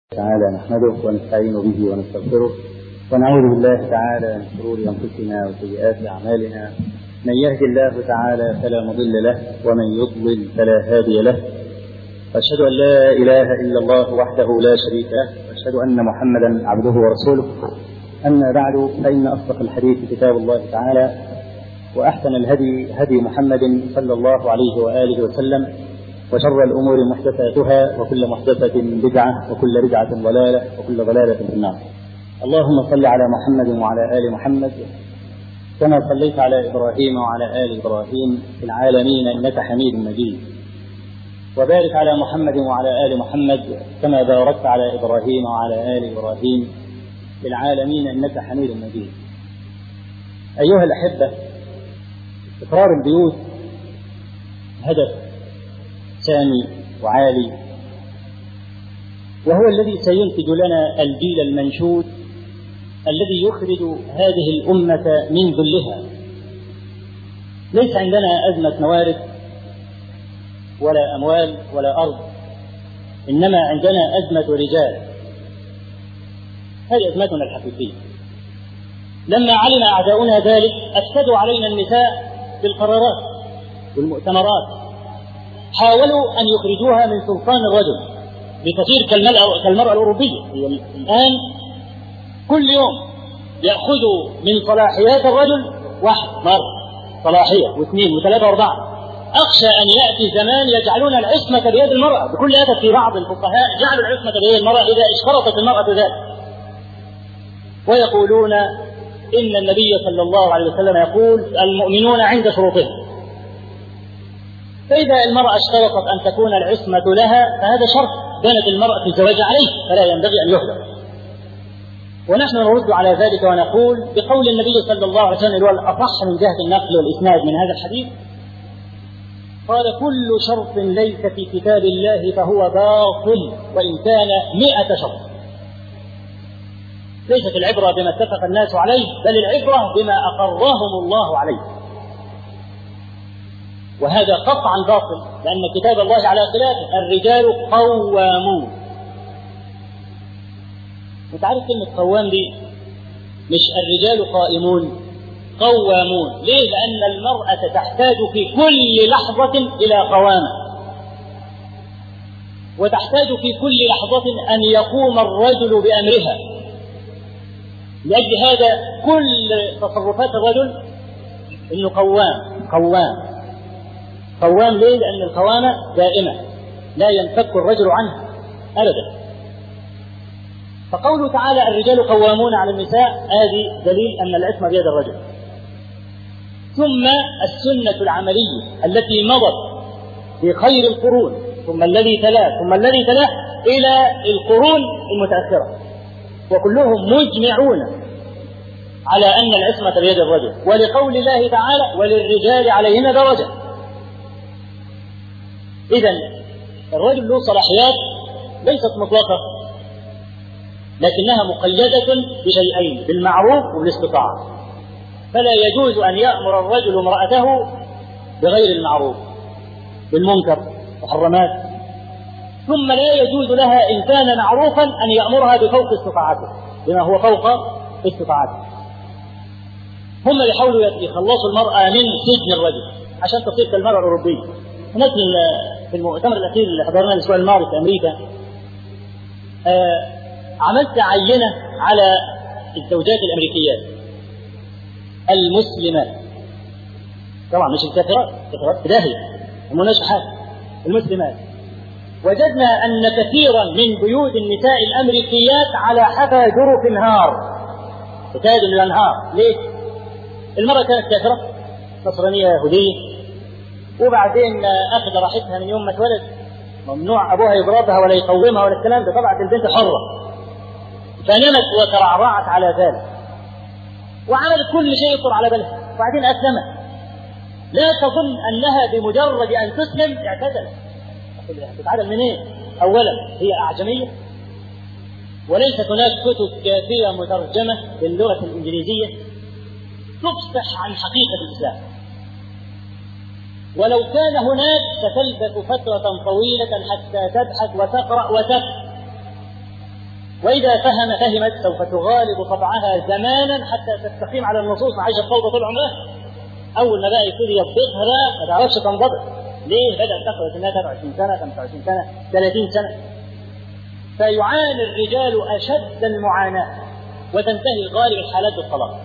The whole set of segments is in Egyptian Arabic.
تعالى نحمده ونستعين به ونستغفره ونعوذ بالله تعالى من شرور انفسنا وسيئات اعمالنا من يهد الله تعالى فلا مضل له ومن يضلل فلا هادي له واشهد ان لا اله الا الله وحده لا شريك له واشهد ان محمدا عبده ورسوله اما بعد فان اصدق الحديث كتاب الله تعالى واحسن الهدي هدي محمد صلى الله عليه واله وسلم وشر الأمور محدثاتها وكل محدثة بدعة وكل بدعة ضلالة وكل ضلالة في النار اللهم صل على محمد وعلى آل محمد كما صليت على إبراهيم وعلى آل إبراهيم في العالمين إنك حميد مجيد وبارك على محمد وعلى آل محمد كما باركت على إبراهيم وعلى آل إبراهيم في العالمين إنك حميد مجيد أيها الأحبة استقرار البيوت هدف سامي وعالي وهو الذي سينتج لنا الجيل المنشود الذي يخرج هذه الأمة من ذلها ليس عندنا أزمة موارد ولا أموال ولا أرض إنما عندنا أزمة رجال هذه أزمتنا الحقيقية لما علم أعداؤنا ذلك أفسدوا علينا النساء بالقرارات والمؤتمرات حاولوا أن يخرجوها من سلطان الرجل لتصير كالمرأة الأوروبية هي الآن كل يوم يأخذوا من صلاحيات الرجل واحد مرة صلاحية واثنين وثلاثة وأربعة أخشى أن يأتي زمان يجعلون العصمة بيد المرأة بكل أسف في بعض الفقهاء جعلوا العصمة بيد المرأة إذا اشترطت المرأة ذلك ويقولون إن النبي صلى الله عليه وسلم يقول المؤمنون عند شروطهم فإذا المرأة اشترطت أن تكون العصمة لها فهذا شرط بانت المرأة الزواج عليه فلا ينبغي أن يهدر ونحن نرد على ذلك ونقول بقول النبي صلى الله عليه وسلم هو الأصح من جهة النقل والإسناد من هذا الحديث قال كل شرط ليس في كتاب الله فهو باطل وإن كان مئة شرط ليست العبرة بما اتفق الناس عليه بل العبرة بما أقرهم الله عليه وهذا قطعا باطل لأن كتاب الله على خلافه الرجال قوامون أنت عارف كلمة قوام دي مش الرجال قائمون قوامون ليه؟ لأن المرأة تحتاج في كل لحظة إلى قوامة وتحتاج في كل لحظة أن يقوم الرجل بأمرها لأجل هذا كل تصرفات الرجل إنه قوام قوام قوام ليه؟ لأن القوامة دائمة لا ينفك الرجل عنها أبدا فقوله تعالى الرجال قوامون على النساء هذه دليل أن العصمة بيد الرجل ثم السنة العملية التي مضت في خير القرون ثم الذي تلاه ثم الذي تلاه إلى القرون المتأخرة وكلهم مجمعون على أن العصمة بيد الرجل ولقول الله تعالى وللرجال عليهن درجة إذا الرجل له صلاحيات ليست مطلقة لكنها مقيدة بشيئين بالمعروف وبالاستطاعة فلا يجوز أن يأمر الرجل امرأته بغير المعروف بالمنكر محرمات ثم لا يجوز لها إن كان معروفا أن يأمرها بفوق استطاعته بما هو فوق استطاعته هم يحاولوا يخلصوا المرأة من سجن الرجل عشان تصير كالمرأة الأوروبية هناك في المؤتمر الأخير اللي حضرناه الأسبوع الماضي في أمريكا آه عملت عينة على الزوجات الأمريكيات المسلمات طبعا مش الكافرات الكافرات في داهية هم حاجة المسلمات وجدنا أن كثيرا من بيوت النساء الأمريكيات على حفا جرف نهار تكاد الأنهار ليه؟ المرأة كانت كافرة نصرانية يهودية وبعدين أخذ راحتها من يوم ما اتولد ممنوع أبوها يضربها ولا يقومها ولا الكلام ده طبعا البنت حرة فنمت وترعرعت على ذلك وعملت كل شيء يخطر على بالها وبعدين أسلمت لا تظن أنها بمجرد أن تسلم اعتدلت تتعدل منين؟ إيه؟ أولا هي أعجمية وليست هناك كتب كافية مترجمة باللغة الإنجليزية تفصح عن حقيقة الإسلام ولو كان هناك ستلبث فترة طويلة حتى تبحث وتقرأ وتفهم وإذا فهم فهمت سوف تغالب طبعها زمانا حتى تستقيم على النصوص عايشة فوضى طول عمرها أول ما بقى يبتدي يضبطها بقى ما تعرفش تنضبط ليه؟ بدأت تخرج سنها 23 سنة 25 سنة 30 سنة فيعاني الرجال أشد المعاناة وتنتهي غالب الحالات بالطلاق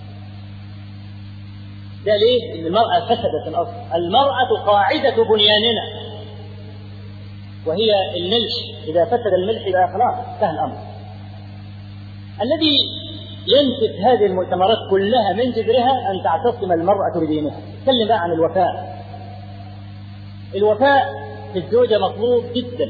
ده ليه؟ إن المرأة فسدت الأصل المرأة قاعدة بنياننا وهي الملح إذا فسد الملح يبقى خلاص انتهى الأمر الذي ينسف هذه المؤتمرات كلها من جذرها أن تعتصم المرأة بدينها تكلم بقى عن الوفاء الوفاء في الزوجة مطلوب جدا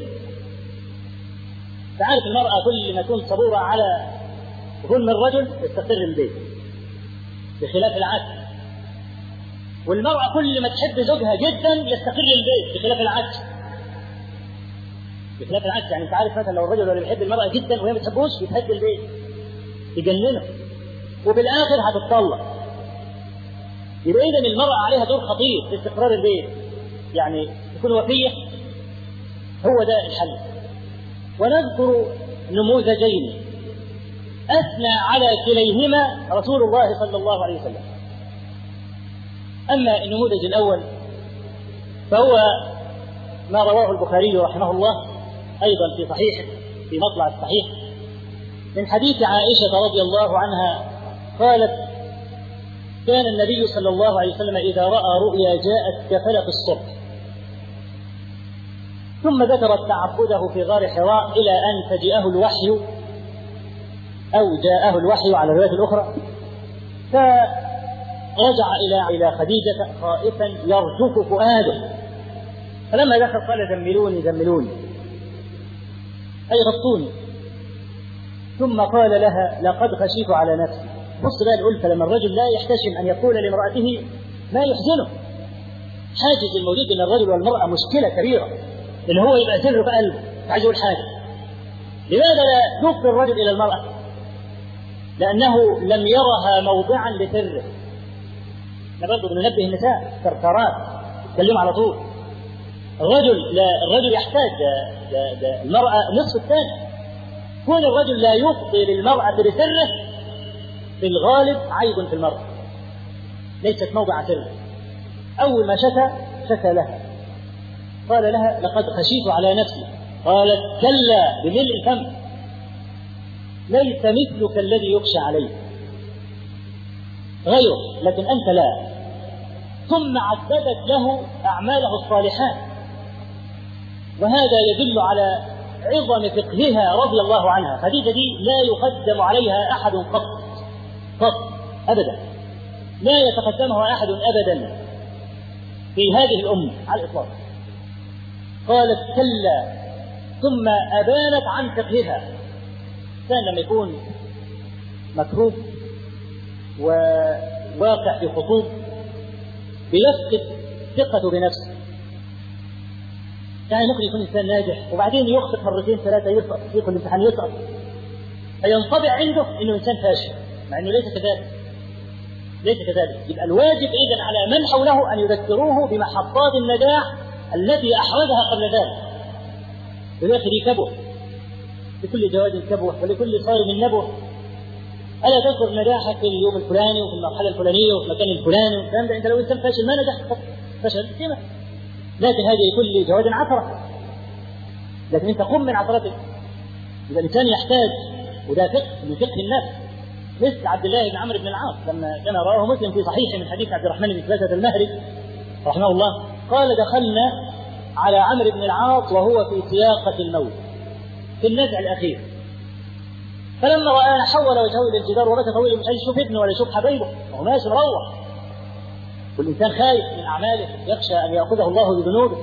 تعرف المرأة كل ما تكون صبورة على ظلم الرجل تستقر البيت بخلاف العكس والمرأة كل ما تحب زوجها جدا يستقر البيت بخلاف العكس بخلاف العكس يعني انت عارف مثلا لو الرجل اللي بيحب المرأة جدا وهي ما بتحبوش يتهد البيت يجننه وفي الآخر هتتطلق يبقى إذا المرأة عليها دور خطير في استقرار البيت يعني تكون وفية هو ده الحل ونذكر نموذجين أثنى على كليهما رسول الله صلى الله عليه وسلم أما النموذج الأول فهو ما رواه البخاري رحمه الله أيضا في صحيحه في مطلع الصحيح من حديث عائشة رضي الله عنها قالت كان النبي صلى الله عليه وسلم إذا رأى رؤيا جاءت كفلق الصبح ثم ذكرت تعبده في غار حراء إلى أن فجئه الوحي أو جاءه الوحي على الرواية الأخرى فرجع إلى إلى خديجة خائفا يرجف فؤاده فلما دخل قال زملوني زملوني أي غطوني ثم قال لها لقد خشيت على نفسي بص بقى الألفة لما الرجل لا يحتشم أن يقول لامرأته ما يحزنه حاجز الموجود بين الرجل والمرأة مشكلة كبيرة اللي هو يبقى سر في قلبه عايز يقول حاجة لماذا لا يفضي الرجل إلى المرأة؟ لأنه لم يرها موضعا لسره احنا برضه بننبه النساء كركرات يتكلموا على طول الرجل لا الرجل يحتاج ده ده ده المرأة نصف الثاني كون الرجل لا يفضي للمرأة بسره في الغالب عيب في المرأة ليست موضع سر أول ما شكى شكى لها قال لها لقد خشيت على نفسي قالت كلا بملء الفم ليس مثلك الذي يخشى عليه غيره لكن أنت لا ثم عددت له أعماله الصالحات وهذا يدل على عظم فقهها رضي الله عنها خديجة دي لا يقدم عليها أحد قط قط أبدا لا يتقدمها أحد أبدا في هذه الأمة على الإطلاق قالت كلا ثم أبانت عن فقهها كان لما يكون مكروه وواقع في خطوب بيفقد ثقته بنفسه يعني ممكن يكون انسان ناجح وبعدين يخطئ مرتين ثلاثه يسقط يدخل الامتحان يسقط فينطبع عنده انه انسان فاشل مع انه ليس كذلك ليس كذلك يبقى الواجب اذا على من حوله ان يذكروه بمحطات النجاح التي احرزها قبل ذلك بالاخر كبوه لكل جواد كبوه ولكل صارم نبوه الا تذكر نجاحك في اليوم الفلاني وفي المرحله الفلانيه وفي المكان الفلاني والكلام ده انت لو انسان فاشل ما نجحت فشل كما لكن هذه كل جواد عثره لكن انت قم من عثرتك يبقى الانسان يحتاج وده فقه من فقه النفس مثل عبد الله بن عمرو بن العاص لما كما رواه مسلم في صحيحه من حديث عبد الرحمن بن ثلاثة المهري رحمه الله قال دخلنا على عمرو بن العاص وهو في سياقة الموت في النزع الأخير فلما رآنا حول وجهه إلى الجدار وبكى طويل مش عايز يشوف ابنه ولا يشوف حبايبه وهو ماشي مروح والإنسان خايف من أعماله يخشى أن يأخذه الله بذنوبه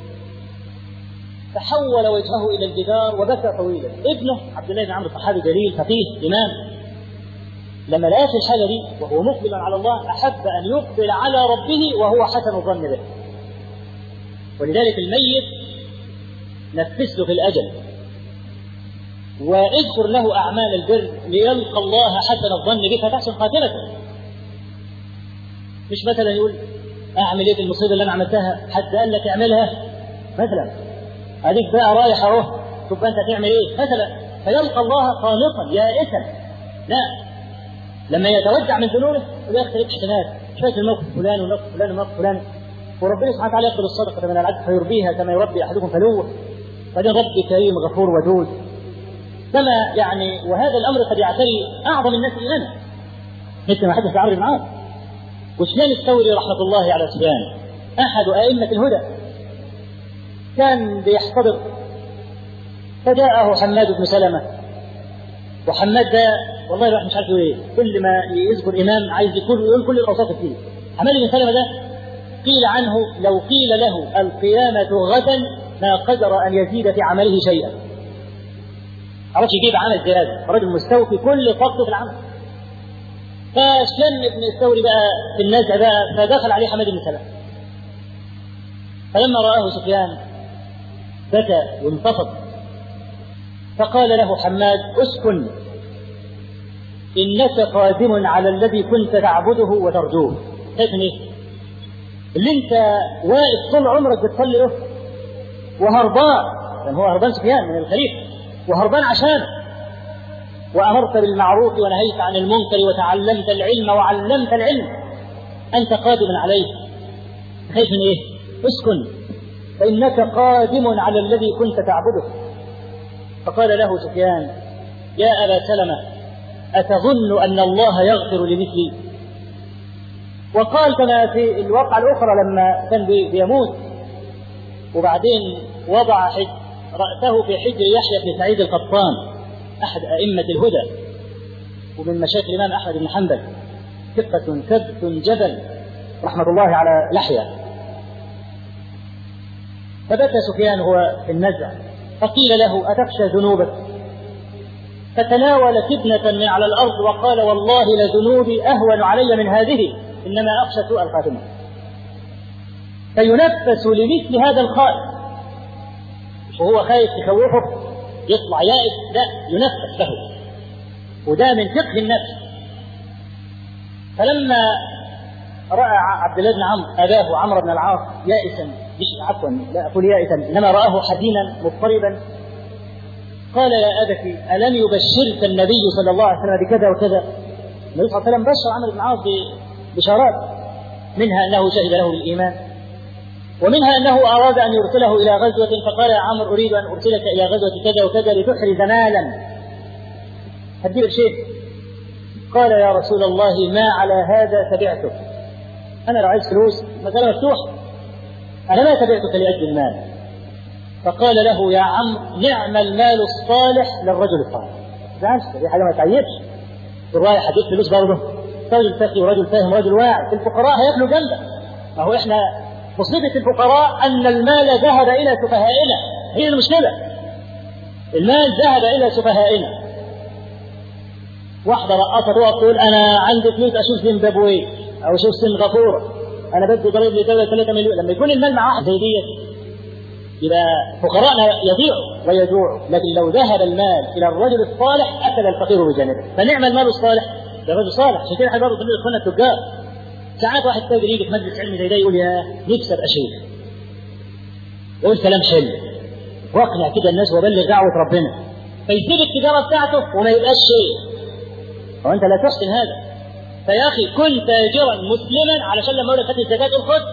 فحول وجهه إلى الجدار وبكى طويلا ابنه عبد الله بن عمرو صحابي جليل فقيه إمام لما لقى في الحاجة دي وهو مقبل على الله أحب أن يقبل على ربه وهو حسن الظن به ولذلك الميت نفس له في الأجل واذكر له أعمال البر ليلقى الله حسن الظن بك فتحسن خاتمته مش مثلا يقول أعمل إيه في المصيبة اللي أنا عملتها حد قال لك اعملها مثلا هذيك بقى رايح أهو شوف أنت تعمل إيه مثلا فيلقى الله قانطا يائسا لا لما يتوجع من ذنوبه ويختلف احتمال شايف الموقف فلان والموقف فلان والموقف فلان وربنا سبحانه وتعالى يقبل الصدقه من العبد فيربيها كما يربي احدكم فلوه فده رب كريم غفور ودود كما يعني وهذا الامر قد يعتري اعظم الناس ايمانا مثل ما حدث لعمرو بن عاص وسفيان الثوري رحمه الله على سفيان احد ائمه الهدى كان بيحتضر فجاءه حماد بن سلمه وحماد ده والله الواحد مش عارف يقول ايه كل ما يذكر امام عايز يقول يقول كل الاوصاف فيه حماد بن سلمه ده قيل عنه لو قيل له القيامه غدا ما قدر ان يزيد في عمله شيئا عرفش يجيب عمل زياده رجل مستوفي كل طاقته في العمل فسلم ابن الثوري بقى في النزع بقى فدخل عليه حماد بن سلمه فلما رآه سفيان بكى وانتفض فقال له حماد اسكن إنك قادم على الذي كنت تعبده وترجوه شايف ايه؟ اللي انت واقف طول عمرك بتصلي له وهربان لان هو هربان سفيان من الخليفه وهربان عشانه وامرت بالمعروف ونهيت عن المنكر وتعلمت العلم وعلمت العلم انت قادم عليه خايف من ايه؟ اسكن فانك قادم على الذي كنت تعبده فقال له سفيان يا ابا سلمه اتظن ان الله يغفر لمثلي وقال كما في الواقعة الأخرى لما كان بيموت وبعدين وضع حج رأسه في حجر يحيى بن سعيد القطان أحد أئمة الهدى ومن مشايخ الإمام أحمد بن حنبل ثقة ثبت جبل رحمة الله على لحية فبكى سفيان هو في النزع فقيل له أتخشى ذنوبك فتناول كبنة من على الأرض وقال والله لذنوبي أهون علي من هذه إنما أخشى سوء الخاتمة فينفس لمثل هذا الخائف وهو خايف تخوفه يطلع يائس لا ينفس له وده من فقه النفس فلما راى عبد الله بن عمرو اباه عمرو بن العاص يائسا مش عفوا لا اقول يائسا انما راه حزينا مضطربا قال يا ابت الم يبشرك النبي صلى الله عليه وسلم بكذا وكذا النبي صلى الله عليه وسلم بشر عمرو بن العاص بشارات منها انه شهد له بالايمان ومنها انه اراد ان يرسله الى غزوه فقال يا عمرو اريد ان ارسلك الى غزوه كذا وكذا لتحرز مالا هديك شيء قال يا رسول الله ما على هذا تبعته انا لو عايز فلوس مساله مفتوحه انا ما تبعتك لاجل المال فقال له يا عمرو نعم المال الصالح للرجل الصالح دي حاجه ما تعيبش الروايه هديك فلوس برضه رجل تقي ورجل فاهم ورجل واعي الفقراء هياكلوا جنبك ما هو احنا مصيبة الفقراء أن المال ذهب إلى سفهائنا هي المشكلة المال ذهب إلى سفهائنا واحدة رقاصة تقف تقول أنا عندي فلوس أشوف زيمبابوي أو أشوف سنغافورة أنا بدي ضريب لدولة 3 مليون لما يكون المال مع واحد زي ديت يبقى فقراءنا يضيعوا ويجوعوا لكن لو ذهب المال إلى الرجل الصالح أكل الفقير بجانبه فنعم المال الصالح ده رجل صالح عشان كده احنا برضه بنقول اخواننا التجار ساعات واحد تاجر يجي في مجلس علمي زي ده يقول يا نفسي ابقى شيخ يقول كلام حلو واقنع كده الناس وبلغ دعوه ربنا فيسيب التجاره بتاعته وما يبقاش شيخ هو انت لا تحسن هذا فيا اخي كن تاجرا مسلما علشان لما اقول لك هات الزكاه تقول خد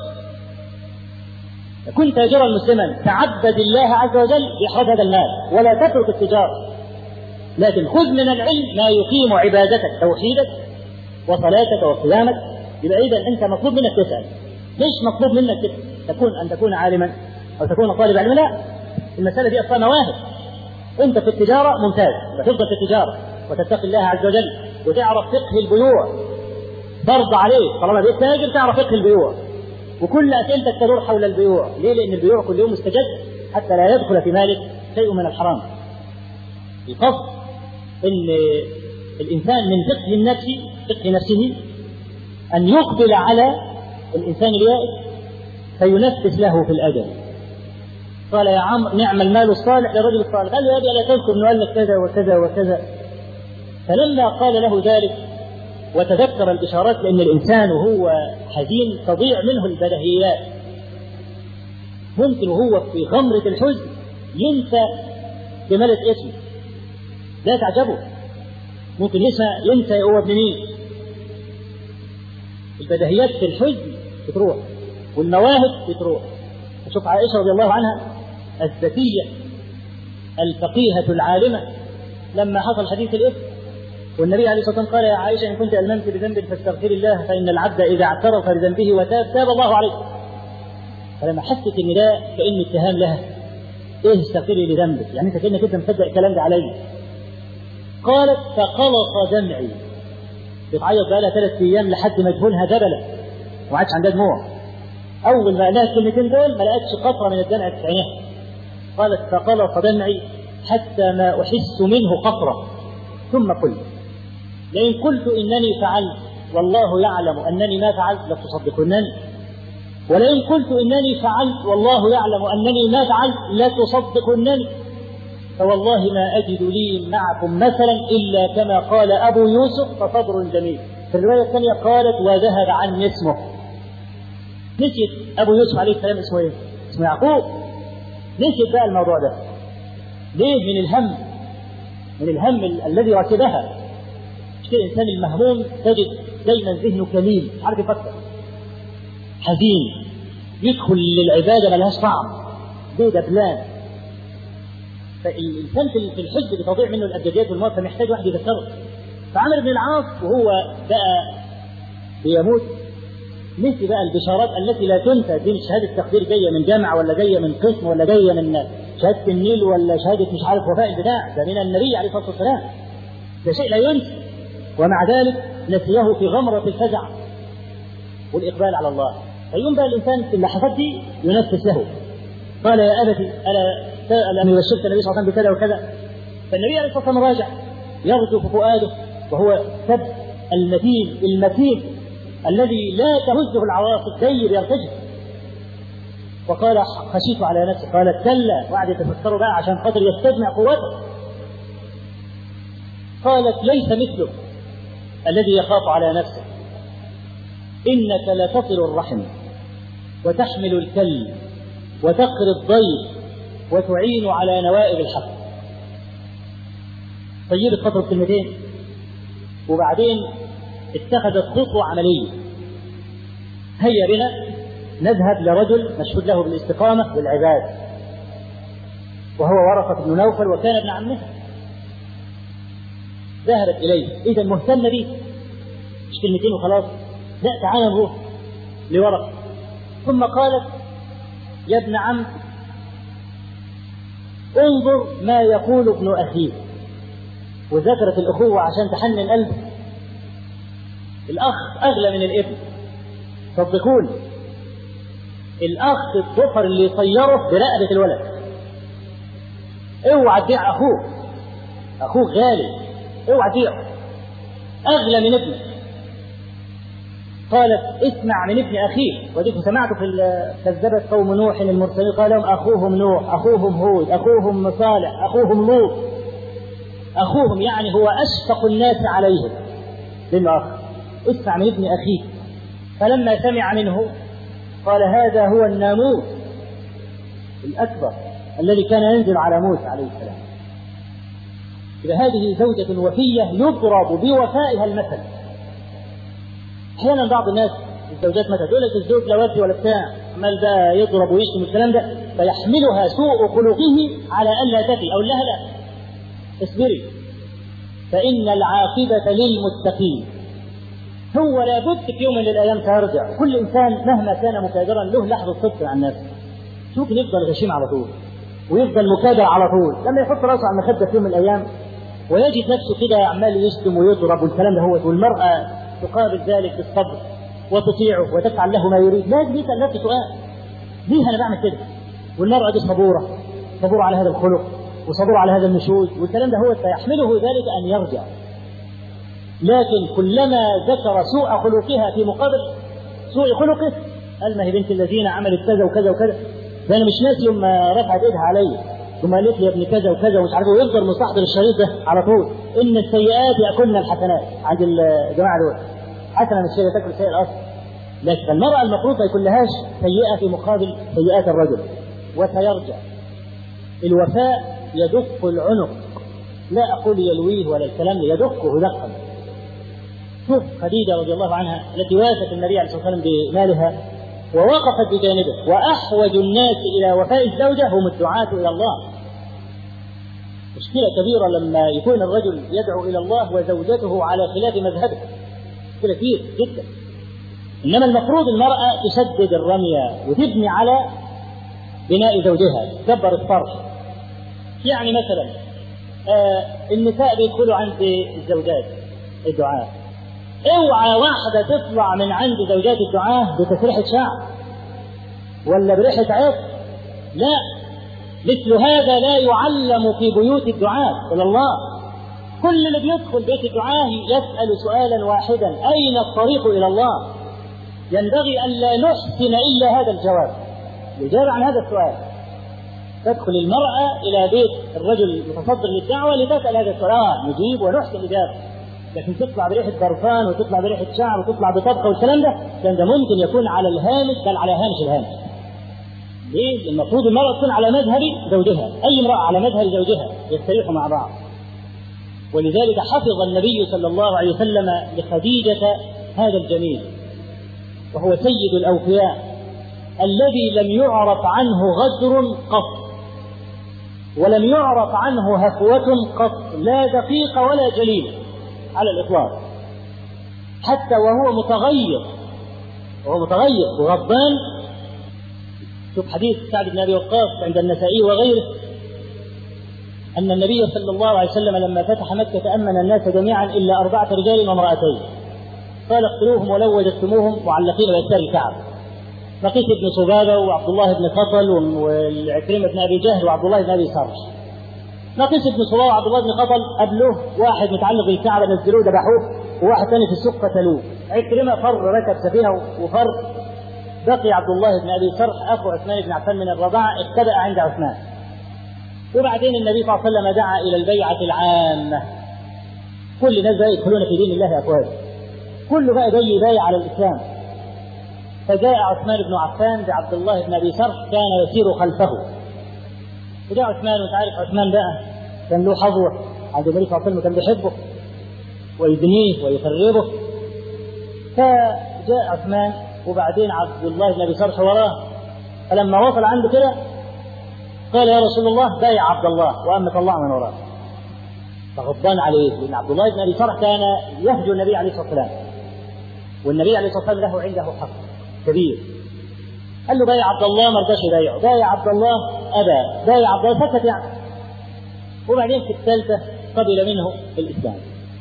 كن تاجرا مسلما تعبد الله عز وجل باخراج هذا المال ولا تترك التجاره لكن خذ من العلم ما يقيم عبادتك توحيدك وصلاتك وصيامك يبقى اذا انت مطلوب منك تسال ليش مطلوب منك تكون ان تكون عالما او تكون طالب علم لا المساله دي اصلا مواهب انت في التجاره ممتاز تفضل في التجاره وتتقي الله عز وجل وتعرف فقه البيوع فرض عليك طالما بقيت تاجر تعرف فقه البيوع وكل اسئلتك تدور حول البيوع ليه؟ لان البيوع كل يوم مستجد حتى لا يدخل في مالك شيء من الحرام القصد ان الانسان من فقه النفس فقه نفسه ان يقبل على الانسان اليائس فينفس له في الاجل قال يا عمرو نعم المال الصالح للرجل الصالح قال له يا ابي الا تذكر انه قال لك كذا وكذا وكذا فلما قال له ذلك وتذكر الاشارات لان الانسان وهو حزين تضيع منه البدهيات ممكن وهو في غمرة الحزن ينسى جمالة اسمه لا تعجبوا ممكن ينسى ينسى هو ابن مين البديهيات في الحزن بتروح والمواهب بتروح شوف عائشة رضي الله عنها الذكية الفقيهة العالمة لما حصل حديث الإفك والنبي عليه الصلاة والسلام قال يا عائشة إن كنت ألممت بذنب فاستغفري الله فإن العبد إذا اعترف بذنبه وتاب تاب الله عليه فلما حست إن ده كأن اتهام لها إيه استغفري لذنبك يعني أنت كأنك أنت مصدق الكلام ده علي قالت فقلص دمعي بتعيط بقى لها ثلاث أيام لحد ما دهونها دبلة وما عادش عندها دموع أول ما قالها الكلمتين دول ما لقتش قطرة من الدمع في عينيها قالت فقلص دمعي حتى ما أحس منه قطرة ثم قلت لئن قلت إنني فعلت والله يعلم أنني ما فعلت لتصدقنني ولئن قلت إنني فعلت والله يعلم أنني ما فعلت لتصدقنني فوالله ما أجد لي معكم مثلا إلا كما قال أبو يوسف فصبر جميل في الرواية الثانية قالت وذهب عني اسمه نسيت أبو يوسف عليه السلام اسمه إيه؟ اسمه يعقوب نسيت بقى الموضوع ده ليه من الهم من الهم ال- الذي ركبها مش كده الإنسان المهموم تجد دايما ذهنه كليل مش عارف يفكر حزين يدخل للعبادة ملهاش طعم بيضة بلان فالإنسان في في الحزن بتضيع منه الأبجديات والموت فمحتاج واحد يذكره فعمرو بن العاص وهو بقى بيموت نسي بقى البشارات التي لا تنسى دي مش شهادة تقدير جاية من جامعة ولا جاية من قسم ولا جاية من شهادة النيل ولا شهادة مش عارف وفاء البداع ده من النبي عليه الصلاة والسلام ده شيء لا ينسى ومع ذلك نسيه في غمرة الفزع والإقبال على الله فيقوم بقى الإنسان في اللحظات دي ينفس له قال يا أبتي ألا ألا يبشرك النبي صلى الله عليه وسلم بكذا وكذا فالنبي عليه الصلاة والسلام راجع يرجف فؤاده وهو سب المتين المتين الذي لا تهزه العواصف دير يرتجف وقال خشيت على نفسي قال كلا وقعد يتفكر بقى عشان خاطر يستجمع قوته قالت ليس مثلك الذي يخاف على نفسه إنك لتصل الرحم وتحمل الكل وتقري الضيف وتعين على نوائب الحق طيبت فترة كلمتين وبعدين اتخذت خطوة عملية هيا بنا نذهب لرجل مشهود له بالاستقامة والعبادة وهو ورقة بن نوفل وكان ابن عمه ذهبت إليه إذا مهتمة به مش كلمتين وخلاص لا تعال نروح لورقة ثم قالت يا ابن عم انظر ما يقول ابن أخيك وذكرت الأخوة عشان تحنن قلبه الأخ أغلى من الابن صدقوني الأخ الظفر اللي يطيره برقبة الولد اوعى تبيع أخوك أخوك غالي اوعى تبيعه أغلى من ابنك قالت اسمع من ابن أخيك وديك سمعت في كذبت قوم نوح المرسلين قال لهم أخوهم نوح أخوهم هود أخوهم صالح أخوهم لوط أخوهم يعني هو أشفق الناس عليهم للأخ اسمع من ابن أخيك فلما سمع منه قال هذا هو الناموس الأكبر الذي كان ينزل على موسى عليه السلام إذا هذه زوجة وفية يضرب بوفائها المثل أحيانا بعض الناس الزوجات مثلا تقول لك الزوج لا وفي ولا بتاع عمال بقى يضرب ويشتم الكلام ده فيحملها سوء خلقه على ألا تفي أو لها لا اصبري فإن العاقبة للمتقين هو لابد في يوم من الايام سيرجع كل انسان مهما كان مكابرا له لحظه صدق عن نفسه شوف يفضل غشيم على طول ويفضل مكابر على طول لما يحط راسه على المخده في يوم من الايام ويجد نفسه كده عمال يشتم ويضرب والكلام ده هو والمراه تقابل ذلك بالصبر وتطيعه وتفعل له ما يريد لازم يسال نفسه سؤال ليه انا بعمل كده والمراه دي صبوره صبوره على هذا الخلق وصبور على هذا النشوز والكلام ده هو سيحمله ذلك ان يرجع لكن كلما ذكر سوء خلقها في مقابل سوء خلقه قال ما هي بنت الذين عملت كذا وكذا وكذا ده انا مش ناسي يوم رفعت ايدها عليا ثم قالت لي يا ابن كذا وكذا ومش عارف ويفضل مستحضر الشريط ده على طول ان السيئات ياكلن الحسنات عند الجماعه دول حسنه من الشيء تاكل سيئه الاصل لكن المراه المفروض ما يكون لهاش سيئه في مقابل سيئات الرجل وسيرجع الوفاء يدق العنق لا أقول يلويه ولا الكلام يدقه دقا شوف خديجة رضي الله عنها التي وافت النبي عليه الصلاة والسلام بمالها ووقفت بجانبه وأحوج الناس إلى وفاء الزوجة هم الدعاة إلى الله مشكلة كبيرة لما يكون الرجل يدعو إلى الله وزوجته على خلاف مذهبه مشكلة كبيرة جدا إنما المفروض المرأة تسدد الرمية وتبني على بناء زوجها تكبر الطرف يعني مثلا آه النساء بيدخلوا عند الزوجات الدعاء اوعى واحدة تطلع من عند زوجات الدعاة بتسريحة شعر ولا بريحة عطر لا مثل هذا لا يعلم في بيوت الدعاة إلى الله كل اللي بيدخل بيت الدعاة يسأل سؤالا واحدا أين الطريق إلى الله ينبغي أن لا نحسن إلا هذا الجواب الإجابة عن هذا السؤال تدخل المرأة إلى بيت الرجل المتصدر للدعوة لتسأل هذا السؤال نجيب ونحسن الإجابة لكن تطلع بريحة برفان وتطلع بريحة شعر وتطلع بطبخة والكلام ده كان ده ممكن يكون على الهامش بل على هامش الهامش ليه؟ المفروض المرأة تكون على مذهب زوجها، أي امرأة على مذهب زوجها يستريحوا مع بعض. ولذلك حفظ النبي صلى الله عليه وسلم لخديجة هذا الجميل وهو سيد الأوفياء الذي لم يعرف عنه غدر قط ولم يعرف عنه هفوة قط لا دقيق ولا جليل على الإطلاق حتى وهو متغير وهو متغير وغضبان شوف حديث سعد بن ابي وقاص عند النسائي وغيره ان النبي صلى الله عليه وسلم لما فتح مكه امن الناس جميعا الا اربعه رجال وامراتين قال اقتلوهم ولو وجدتموهم معلقين باستار الكعب لقيت ابن صبابه وعبد الله بن قطل والعكرمه بن ابي جهل وعبد الله بن ابي سرح لقيت ابن صبابه وعبد الله بن قطل قبله واحد متعلق بالكعبه نزلوه ذبحوه وواحد ثاني في السوق قتلوه عكرمه فر ركب سفينه وفر بقي عبد الله بن ابي سرح اخو عثمان بن عفان من الرضاعه اختبأ عند عثمان. وبعدين النبي صلى الله عليه وسلم دعا الى البيعه العامه. كل الناس بقى يدخلون في دين الله افواجا. كله بقى جاي يبايع على الاسلام. فجاء عثمان بن عفان بعبد الله بن ابي سرح كان يسير خلفه. وجاء عثمان وانت عارف عثمان بقى كان له حظوه عند النبي صلى الله عليه وسلم كان بيحبه ويدنيه ويقربه. فجاء عثمان وبعدين عبد الله بن ابي سرح وراه فلما وصل عنده كده قال يا رسول الله بايع عبد الله وأما طلع من وراه فغضبان عليه لأن عبد الله بن أبي سرح كان يهجو النبي عليه الصلاة والسلام والنبي عليه الصلاة والسلام له عنده حق كبير قال له بايع عبد الله ما رضاش يبايعه بايع عبد الله أبى بايع عبد الله سكت يعني وبعدين في الثالثة قبل منه الإسلام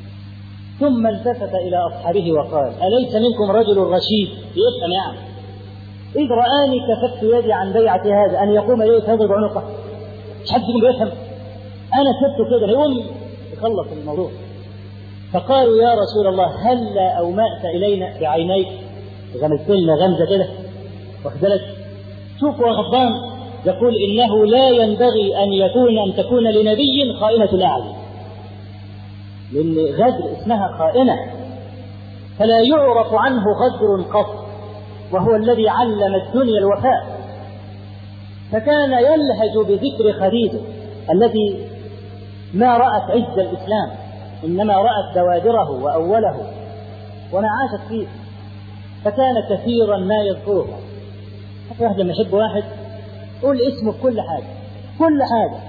ثم التفت إلى أصحابه وقال أليس منكم رجل رشيد يفهم يعني إذ رآني كفت يدي عن بيعة هذا أن يقوم إليه فيضرب عنقه مش حد فيكم بيفهم أنا سبته كده يقوم يخلص الموضوع فقالوا يا رسول الله هل أومأت إلينا بعينيك غمزت لنا غمزة كده واخد بالك شوف غضبان يقول إنه لا ينبغي أن يكون أن تكون لنبي خائنة الأعين لأن غدر اسمها خائنة فلا يعرف عنه غدر قط وهو الذي علم الدنيا الوفاء فكان يلهج بذكر خديجة التي ما رأت عز الإسلام إنما رأت بوادره وأوله وما عاشت فيه فكان كثيرا ما يذكرها حتى واحد لما يحب واحد قول اسمه في كل حاجة كل حاجة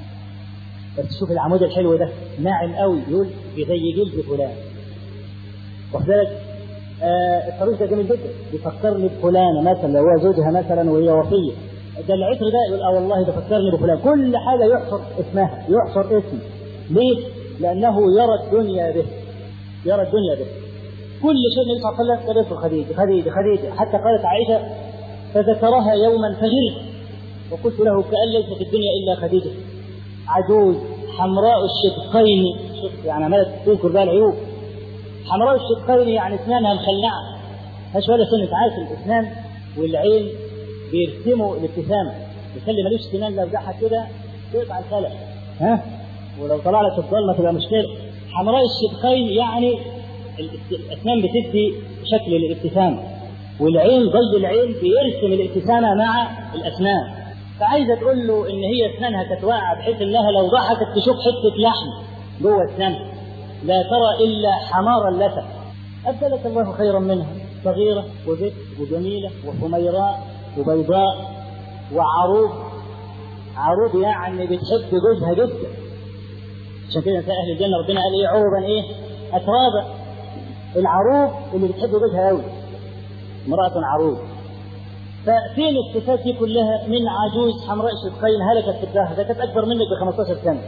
بس شوف العمود الحلو ده ناعم قوي يقول زي جلد فلان واخد بالك آه الصاروخ ده جميل جدا بيفكرني بفلانه مثلا لو هو زوجها مثلا وهي وصيه ده العطر ده يقول اه والله ده فكرني بفلان كل حاجه يحصر اسمها يحصر اسم ليه؟ لانه يرى الدنيا به يرى الدنيا به كل شيء النبي صلى الله عليه وسلم قال خديجه خديجه خديجه حتى قالت عائشه فذكرها يوما فجرت وقلت له كأن ليس في الدنيا الا خديجه عجوز حمراء الشدقين شوف يعني عمالة تذكر بقى العيوب حمراء الشدقين يعني اسنانها مخلعه مش ولا سنة عارف الاسنان والعين بيرسموا الابتسامه يخلي ملوش سنان لو ضحك كده تقطع الخلق ها ولو طلع لك في الظلمه تبقى مشكله حمراء الشدقين يعني الاسنان بتدي شكل الابتسامه والعين ظل العين بيرسم الابتسامه مع الاسنان فعايزه تقول له ان هي اسنانها كانت واقعه بحيث انها لو ضحكت تشوف حته لحم جوه اسنانها لا ترى الا حمار اللثه ابدلك الله خيرا منها صغيره وبت وجميله وحميراء وبيضاء وعروض عروض يعني بتحب جوزها جدا عشان كده نساء اهل الجنه ربنا قال ايه عربا ايه اترابا العروض اللي بتحب جوزها قوي امراه عروض ففين الصفات دي كلها من عجوز حمراء شدقين هلكت في الدهر ده كانت اكبر منك ب 15 سنه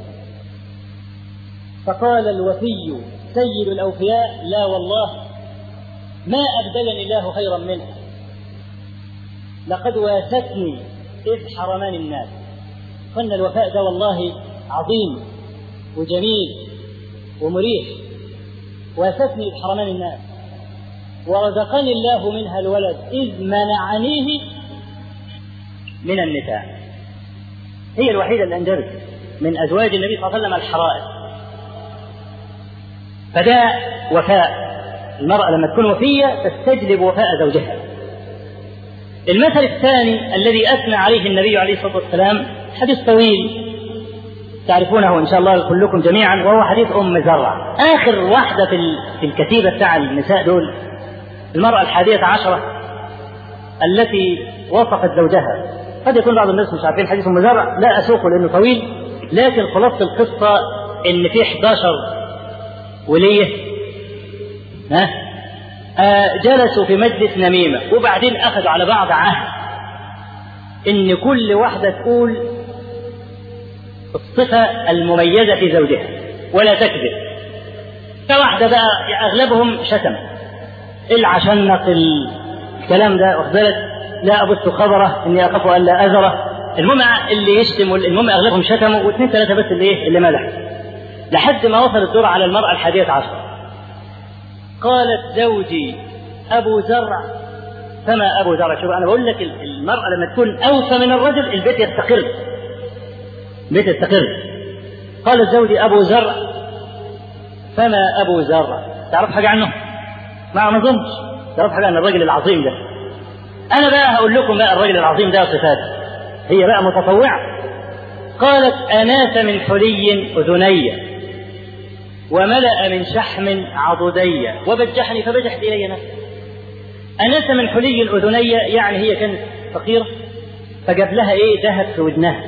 فقال الوفي سيد الاوفياء لا والله ما ابدلني الله خيرا منها لقد واستني اذ حرمان الناس قلنا الوفاء ده والله عظيم وجميل ومريح واستني اذ حرمان الناس ورزقني الله منها الولد إذ منعنيه من النساء هي الوحيدة اللي أنجبت من أزواج النبي صلى الله عليه وسلم الحرائر فده وفاء المرأة لما تكون وفية تستجلب وفاء زوجها المثل الثاني الذي أثنى عليه النبي عليه الصلاة والسلام حديث طويل تعرفونه إن شاء الله كلكم جميعا وهو حديث أم زرع آخر واحدة في الكتيبة بتاع النساء دول المرأة الحادية عشرة التي وصفت زوجها قد يكون بعض الناس مش عارفين حديث أم زرع لا أسوقه لأنه طويل لكن خلاصة القصة إن في 11 ولية ها آه جلسوا في مجلس نميمة وبعدين أخذوا على بعض عهد إن كل واحدة تقول الصفة المميزة في زوجها ولا تكذب فواحدة بقى أغلبهم شتم العشنق الكلام ده واخد بالك لا ابث خبره اني اخاف الا اذره المهم اللي يشتم المهم اغلبهم شتموا واثنين ثلاثه بس اللي ايه اللي مدح لحد ما وصل الدور على المراه الحادية عشر قالت زوجي ابو زرع فما ابو زرع شوف انا بقول لك المراه لما تكون اوفى من الرجل البيت يستقر البيت يستقر قال زوجي ابو زرع فما ابو زرع تعرف حاجه عنه؟ ما ما اظنش تعرف حاجه عن الراجل العظيم ده انا بقى هقول لكم بقى الراجل العظيم ده وصفاته هي بقى متطوعه قالت اناس من حلي اذني وملا من شحم عضدي وبجحني فبجحت الي نفسي اناس من حلي اذني يعني هي كانت فقيره فجاب لها ايه ذهب في ودنها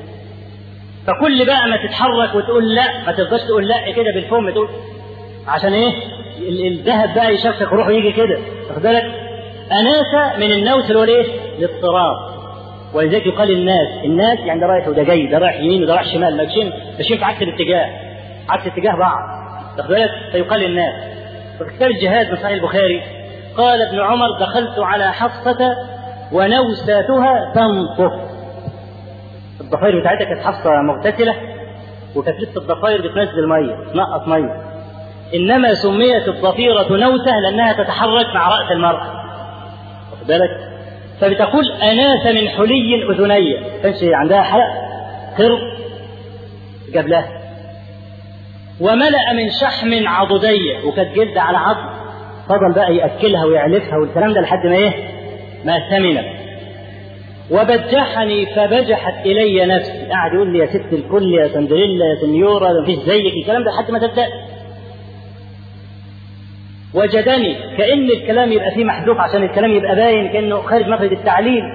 فكل بقى ما تتحرك وتقول لا ما ترضاش تقول لا كده بالفم تقول عشان ايه الذهب بقى يشفق روحه يجي كده واخد بالك اناسه من النوس اللي هو الايه؟ الاضطراب ولذلك يقال الناس الناس يعني ده رايح وده جاي ده رايح يمين وده رايح شمال ماشيين ماشيين في عكس الاتجاه عكس اتجاه بعض واخد بالك فيقال الناس في كتاب الجهاد من صحيح البخاري قال ابن عمر دخلت على حفصة ونوساتها تنطف الضفاير بتاعتها كانت حفصة مغتسلة وكانت لسه الضفاير بتنزل مية تنقط مية إنما سميت الضفيرة نوسة لأنها تتحرك مع رأس المرأة واخد بالك فبتقول أناس من حلي أذني كانش عندها حلق قرب جاب لها وملأ من شحم عضدي وكانت جلد على عظم فضل بقى يأكلها ويعلفها والكلام ده لحد ما إيه ما ثمنت وبجحني فبجحت إلي نفسي قاعد يقول لي يا ست الكل يا سندريلا يا سنيورا مفيش زيك الكلام ده لحد ما تبدأ وجدني كأن الكلام يبقى فيه محذوف عشان الكلام يبقى باين كأنه خارج مخرج التعليل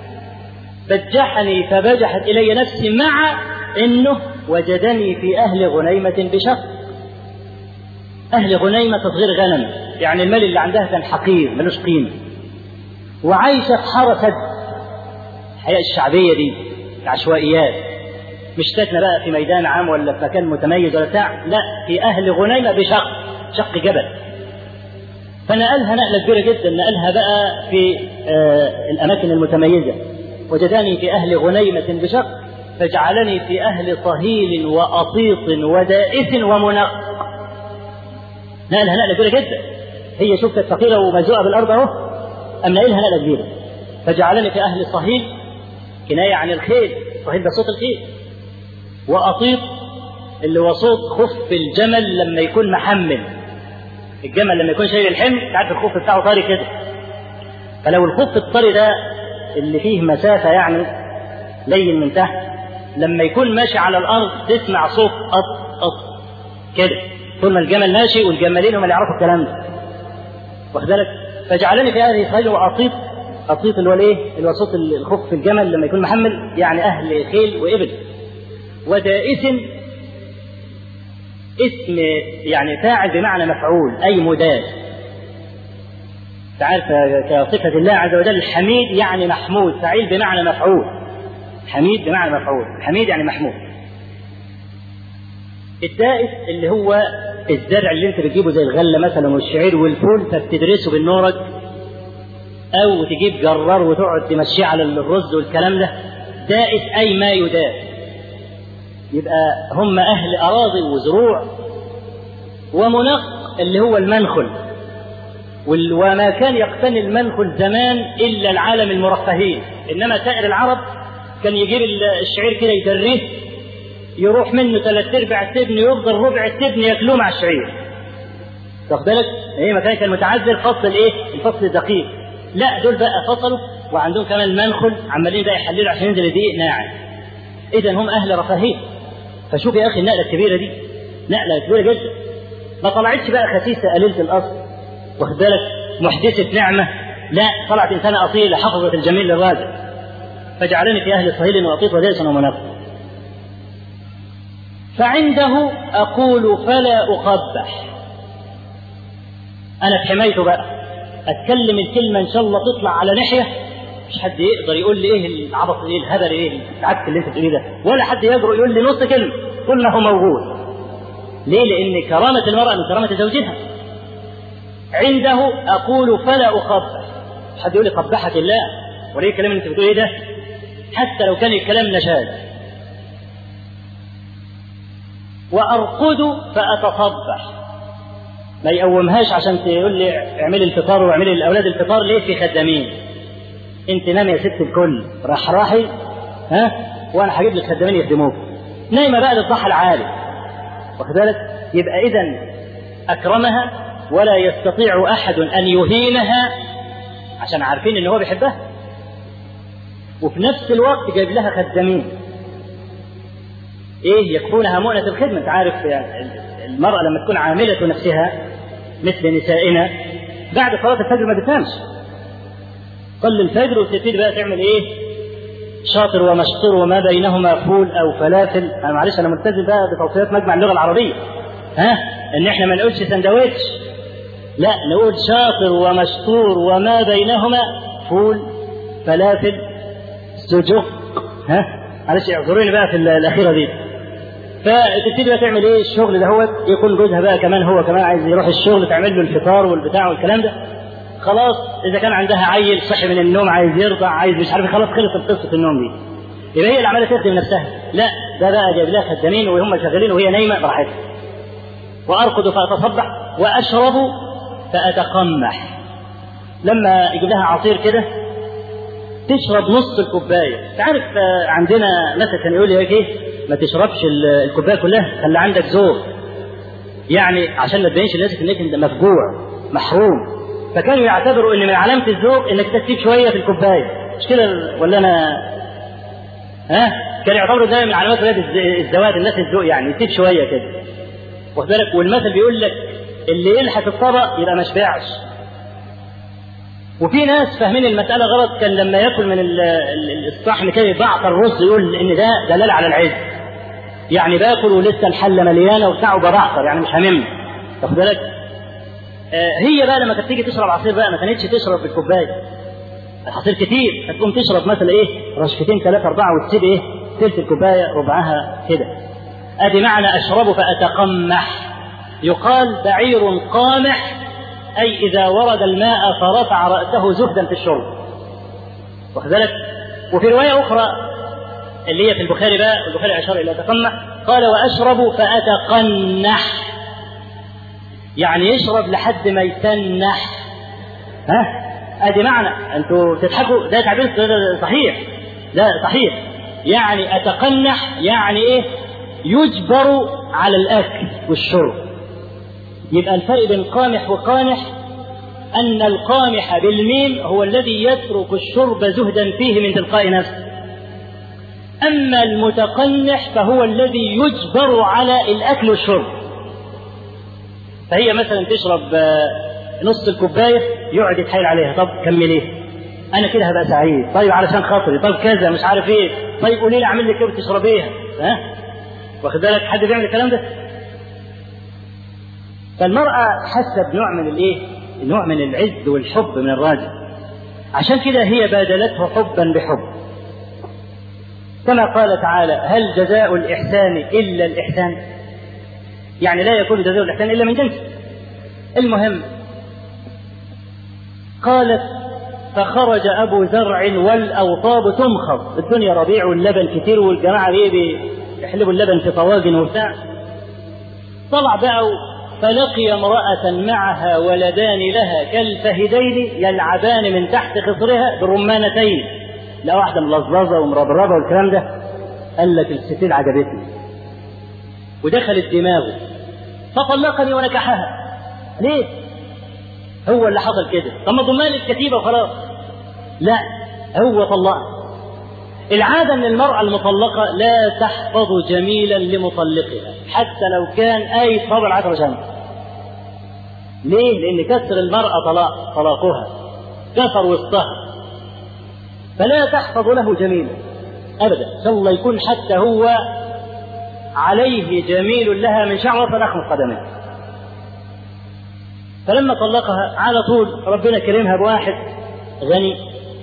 بجحني فبجحت إلي نفسي مع أنه وجدني في أهل غنيمة بشق أهل غنيمة تصغير غنم يعني المال اللي عندها كان حقير ملوش قيمة وعايشة في حارة سد الحياة الشعبية دي العشوائيات مش ساكنة بقى في ميدان عام ولا في مكان متميز ولا بتاع لا في أهل غنيمة بشق شق جبل فنقلها نقلة كبيرة جدا نقلها بقى في آه الأماكن المتميزة وجداني في أهل غنيمة بشق فجعلني في أهل صهيل وأطيط ودائس ومنق نقلها نقلة كبيرة جدا هي شفت فقيرة ومزوقة بالأرض أهو أم نقلها نقلة كبيرة فجعلني في أهل صهيل كناية عن الخيل صهيل ده صوت الخيل وأطيط اللي هو صوت خف الجمل لما يكون محمل الجمل لما يكون شايل الحمل تعرف الخف بتاعه طري كده فلو الخف الطري ده اللي فيه مسافة يعني لين من تحت لما يكون ماشي على الارض تسمع صوت قط قط كده طول ما الجمل ماشي والجمالين هم اللي يعرفوا الكلام ده واخد بالك فجعلني في هذه الخيل واطيط اطيط اللي هو الايه؟ اللي هو صوت الخف في الجمل لما يكون محمل يعني اهل خيل وابل ودائس اسم يعني فاعل بمعنى مفعول اي مداد تعرف كصفة الله عز وجل حميد يعني محمود فعيل بمعنى مفعول حميد بمعنى مفعول حميد يعني محمود الدائس اللي هو الزرع اللي انت بتجيبه زي الغله مثلا والشعير والفول فبتدرسه بالنورج او تجيب جرار وتقعد تمشيه على الرز والكلام ده دائس اي ما يداس يبقى هم اهل اراضي وزروع ومنق اللي هو المنخل وما كان يقتني المنخل زمان الا العالم المرفهين انما سائر العرب كان يجيب الشعير كده يدريه يروح منه ثلاث ارباع التبن يفضل ربع التبن ياكلوه مع الشعير واخد بالك؟ ايه ما كان كان متعذر فصل ايه؟ الفصل الدقيق لا دول بقى فصلوا وعندهم كمان منخل عمالين بقى يحللوا عشان ينزل الدقيق ناعم اذا هم اهل رفاهيه فشوف يا اخي النقله الكبيره دي نقله كبيره جدا ما طلعتش بقى خسيسه قليله الاصل واخد بالك محدثه نعمه لا طلعت انسانه اصيله حفظت الجميل للرازق فجعلني في اهل صهيل واطيط وديس ومناف فعنده اقول فلا اقبح انا في حمايته بقى اتكلم الكلمه ان شاء الله تطلع على ناحيه مش حد يقدر يقول لي ايه العبط ايه الهبل ايه العك اللي انت بتقوليه ده ولا حد يجرؤ يقول لي نص كلمه كل ما هو موجود ليه لان كرامه المراه من كرامه زوجها عنده اقول فلا اقبح حد يقول لي قبحك الله وليه الكلام اللي انت بتقول ايه ده حتى لو كان الكلام نشاز وارقد فاتصبح ما يقومهاش عشان تقول لي اعملي الفطار واعملي الاولاد الفطار ليه في خدامين انت نام يا ست الكل رحراحي ها وانا هجيب لك خدامين يخدموك نايمه بقى للضحى العالي واخد بالك يبقى اذا اكرمها ولا يستطيع احد ان يهينها عشان عارفين ان هو بيحبها وفي نفس الوقت جايب لها خدامين ايه يكفونها مؤنة الخدمة انت عارف يعني المرأة لما تكون عاملة نفسها مثل نسائنا بعد صلاة الفجر ما بتنامش صلي الفجر وتبتدي بقى تعمل ايه شاطر ومشطر وما بينهما فول او فلافل انا معلش انا ملتزم بقى بتوصيات مجمع اللغه العربيه ها ان احنا ما نقولش سندوتش لا نقول شاطر ومشطور وما بينهما فول فلافل سجق ها معلش اعذروني بقى في الاخيره دي فتبتدي بقى تعمل ايه الشغل ده هو يكون جوزها بقى كمان هو كمان عايز يروح الشغل تعمل له الفطار والبتاع والكلام ده خلاص اذا كان عندها عيل صحي من النوم عايز يرضع عايز مش عارف خلاص خلصت قصه النوم دي يبقى هي اللي عماله تخدم نفسها لا ده بقى جايب لها خدامين وهم شغالين وهي نايمه براحتها وارقد فاتصبح واشرب فاتقمح لما يجيب لها عصير كده تشرب نص الكوبايه تعرف عندنا مثلا كان يقول لي ايه ما تشربش الكوبايه كلها خلي عندك ذوق يعني عشان ما تبينش للناس انك انت مفجوع محروم فكانوا يعتبروا ان من علامه الذوق انك تسيب شويه في الكوبايه مش كده ولا انا ها كانوا يعتبروا ده من علامات ولاد الزواج الناس الذوق يعني يسيب شويه كده واخد بالك والمثل بيقول لك اللي يلحق الطبق يبقى ما شبعش وفي ناس فاهمين المسألة غلط كان لما ياكل من الصحن كده يبعثر الرز يقول إن ده دلالة على العز. يعني باكل ولسه الحلة مليانة وبتاع وببعثر يعني مش هاممني. واخد بالك؟ آه هي بقى لما كانت تيجي تشرب عصير بقى ما كانتش تشرب بالكوباية. العصير كتير فتقوم تشرب مثلا ايه رشفتين ثلاثة أربعة وتسيب ايه ثلث الكوباية ربعها كده. أدي معنى أشرب فأتقمح. يقال بعير قامح أي إذا ورد الماء فرفع رأسه زهدا في الشرب واخد بالك وفي رواية أخرى اللي هي في البخاري بقى البخاري أشار إلى تقمح قال وأشرب فأتقنح يعني يشرب لحد ما يتنح ها ادي معنى انتوا تضحكوا ده تعبير صحيح ده صحيح يعني اتقنح يعني ايه يجبر على الاكل والشرب يبقى الفرق بين قامح وقانح أن القامح بالميم هو الذي يترك الشرب زهدا فيه من تلقاء نفسه أما المتقنح فهو الذي يجبر على الأكل والشرب فهي مثلا تشرب نص الكوباية يقعد يتحايل عليها طب كمليه أنا كده هبقى سعيد طيب علشان خاطري طب كذا مش عارف إيه طيب قولي لي أعمل لك إيه وتشربيها ها واخد بالك حد بيعمل الكلام ده فالمرأة حاسة بنوع من الإيه نوع من العز والحب من الراجل عشان كده هي بادلته حبا بحب كما قال تعالى هل جزاء الإحسان إلا الإحسان يعني لا يكون جزاء الإحسان إلا من جنسه المهم قالت فخرج أبو زرع والأوطاب تمخض الدنيا ربيع واللبن كتير والجماعة ايه بيحلبوا اللبن في طواجن وبتاع طلع بقى فلقي امرأة معها ولدان لها كالفهدين يلعبان من تحت خصرها برمانتين لا واحدة ملظظة ومربربة والكلام ده قال لك الستين عجبتني ودخلت دماغه فطلقني ونكحها ليه؟ هو اللي حصل كده طب ما ضمان الكتيبة وخلاص لا هو طلقها العادة أن المرأة المطلقة لا تحفظ جميلا لمطلقها حتى لو كان أي صبر عشر شمس ليه؟ لأن كسر المرأة طلاق طلاقها كسر وسطها فلا تحفظ له جميلا أبدا إن شاء الله يكون حتى هو عليه جميل لها من شعر فنخم قدمه فلما طلقها على طول ربنا كرمها بواحد غني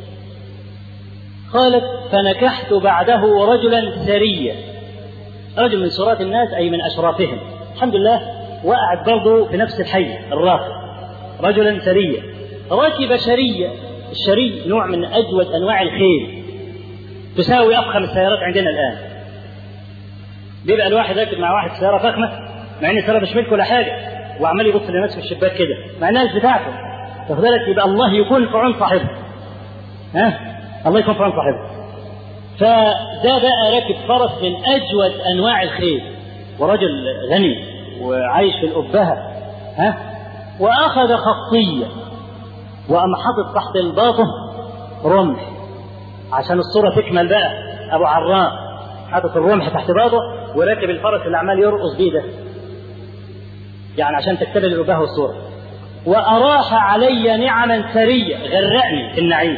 قالت فنكحت بعده رجلا سريا رجل من سرات الناس أي من أشرافهم الحمد لله وقعت برضه في نفس الحي الراقي رجلا سريا ركب شرية الشري نوع من أجود أنواع الخيل تساوي أفخم السيارات عندنا الآن بيبقى الواحد راكب مع واحد سيارة فخمة مع إن السيارة مش ملك ولا حاجة وعمال يبص للناس في الشباك كده مع إنها مش بتاعته واخد بالك يبقى الله يكون في عون صاحبه ها الله يكون في عون صاحبه فده بقى راكب فرس من أجود أنواع الخيل ورجل غني وعايش في الأبهة ها وأخذ خطية وقام حاطط تحت الباطن رمح عشان الصورة تكمل بقى أبو عراء حاطط الرمح تحت باطه وراكب الفرس اللي عمال يرقص بيه ده يعني عشان تكتمل الأبهة والصورة وأراح علي نعما ثرية غرقني في النعيم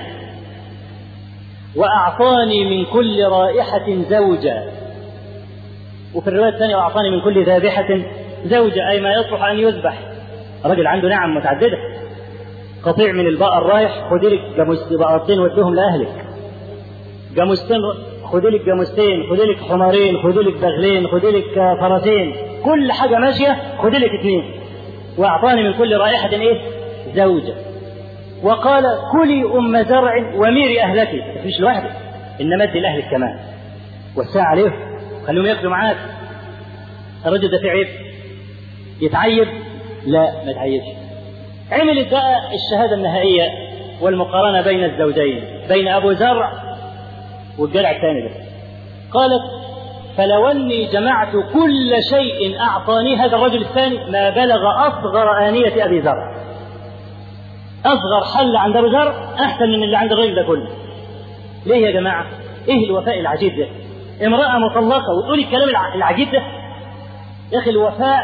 وأعطاني من كل رائحة زوجا وفي الرواية الثانية وأعطاني من كل ذابحة زوجة أي ما يصلح أن يذبح رجل عنده نعم متعددة قطيع من البقر رايح خدي لك بقرتين وديهم لأهلك جاموستين خدي لك جاموستين خدي لك حمارين خدي لك بغلين خدي لك فرسين كل حاجة ماشية خدي لك اثنين وأعطاني من كل رائحة إيه زوجة وقال كلي أم زرع وميري أهلك مش لوحدك إنما ادي لأهلك كمان وسع عليهم خليهم ياكلوا معاك الرجل ده في عيب يتعيب لا ما يتعيبش عملت بقى الشهادة النهائية والمقارنة بين الزوجين بين أبو زرع والجدع الثاني ده قالت فلو أني جمعت كل شيء أعطاني هذا الرجل الثاني ما بلغ أصغر آنية أبي زرع أصغر حل عند أبو زرع أحسن من اللي عند الرجل ده كله ليه يا جماعة؟ إيه الوفاء العجيب ده؟ امرأة مطلقة وتقولي الكلام العجيب ده يا أخي الوفاء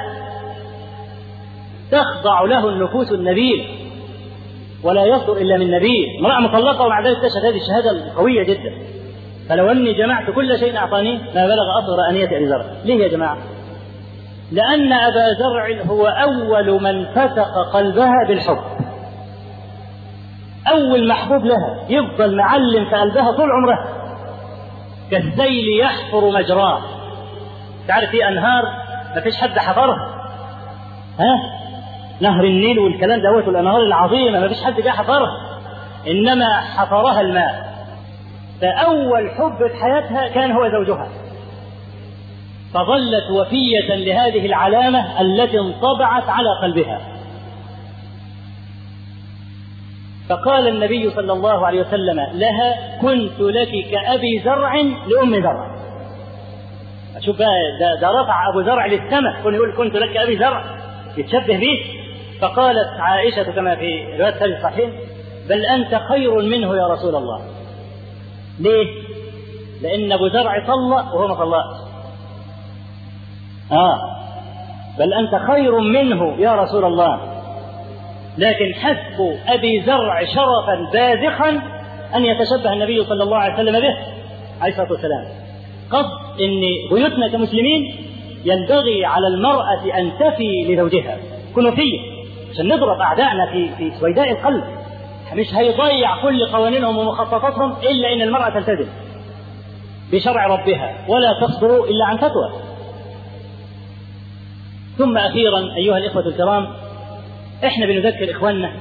تخضع له النفوس النبيلة ولا يصدر إلا من نبيل امرأة مطلقة ومع ذلك تشهد هذه الشهادة القوية جدا فلو أني جمعت كل شيء أعطانيه ما بلغ أصغر أنية أبي زرع ليه يا جماعة لأن أبا زرع هو أول من فتق قلبها بالحب أول محبوب لها يفضل معلم في قلبها طول عمرها كالسيل يحفر مجراه تعرف في أنهار ما فيش حد حفرها ها نهر النيل والكلام دوت والأنهار العظيمة ما فيش حد جه حفرها إنما حفرها الماء فأول حب في حياتها كان هو زوجها فظلت وفية لهذه العلامة التي انطبعت على قلبها فقال النبي صلى الله عليه وسلم لها كنت لك كأبي زرع لأم زرع شوف بقى ده, ده رفع أبو زرع للسماء كون يقول كنت لك أبي زرع يتشبه به فقالت عائشة كما في رواية سبي الصحيحين بل أنت خير منه يا رسول الله ليه؟ لأن أبو زرع طلق وهو ما طلقش آه بل أنت خير منه يا رسول الله لكن حسب أبي زرع شرفا باذخا أن يتشبه النبي صلى الله عليه وسلم به عليه الصلاة والسلام قصد أن بيوتنا كمسلمين ينبغي على المرأة أن تفي لزوجها كنوفية عشان نضرب أعدائنا في في سويداء القلب مش هيضيع كل قوانينهم ومخططاتهم إلا أن المرأة تلتزم بشرع ربها ولا تصدر إلا عن فتوى ثم أخيرا أيها الإخوة الكرام إحنا بنذكر إخواننا